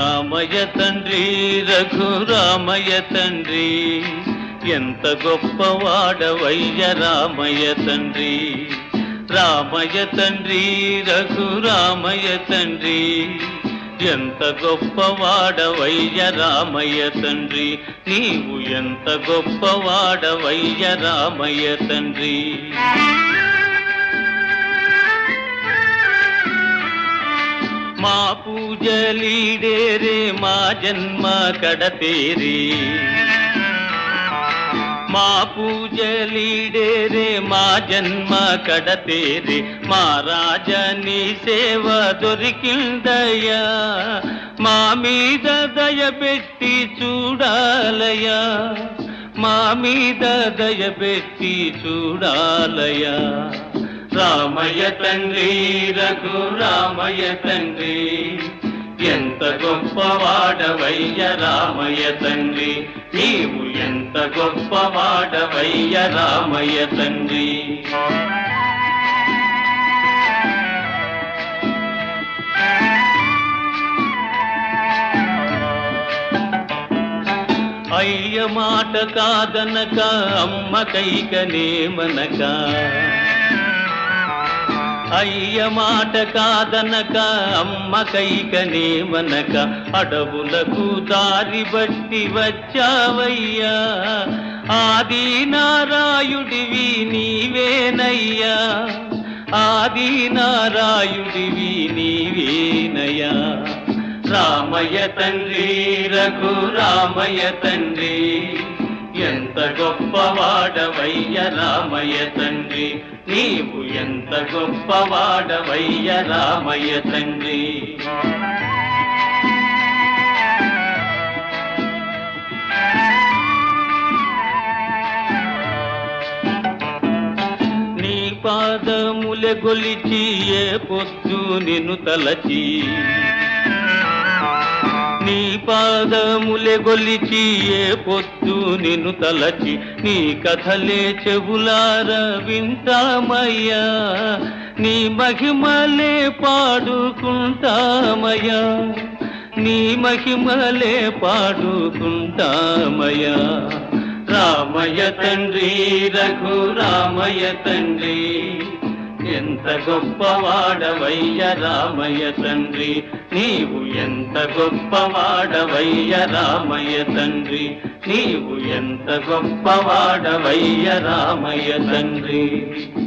రామయ్య తండ్రి రఘురామయ్య తండ్రి ఎంత గొప్పవాడవయ్య రామయ్య తండ్రి రామయ్య తండ్రి రఘురామయ్య తండ్రి ఎంత గొప్పవాడవయ్య రామయ్య తండ్రి నీవు ఎంత గొప్పవాడవయ్య రామయ్య తండ్రి మా పూజలీడేరే మా జన్మ కడతేరి మా పూజలీడేరే మా జన్మ కడతేరి మా రాజని సేవ దొరికిందయ్యా మా మీద దయపెట్టి చూడాలయ్యా మా మీద దయపెట్టి చూడాలయ్యా రామయ్య తండ్రి రఘు రామయ్య తండ్రి ఎంత గొప్పవాడవయ్య రామయ్య తండ్రి నీవు ఎంత గొప్పవాడవయ్య రామయ్య తండ్రి అయ్య మాట కాదనక అమ్మ కైకనేమనక అయ్య మాట కాదనక అమ్మ కైకనేమనక అడవులకు దారి బట్టి వచ్చావయ్యా ఆది నారాయుడివి నీవేనయ్యా ఆది నారాయుడివి నీవేనయ్యా రామయ్య తండ్రి రఘు రామయ్య తండ్రి ఎంత గొప్పవాడవయ్య రామయ్య తండ్రి నీవు ఎంత గొప్పవాడవయ్య రామయ్య తండ్రి నీ పాదముల గొలిచి ఏ పొద్దు నిన్ను తలచి నీ పాదములే గొలిచి ఏ పొద్దు నిన్ను తలచి నీ కథలే చెవులార వింటామయ్యా నీ మహిమలే పాడుకుంటామయ్యా నీ మహిమలే పాడుకుంటామయ్యా రామయ్య తండ్రి రఘు రామయ్య తండ్రి ఎంత గొప్పవాడవయ్య రామయ్య తండ్రి నీవు ఎంత గొప్పవాడవయ్య రామయ్య తండ్రి నీవు ఎంత గొప్పవాడవయ్య రామయ్య తండ్రి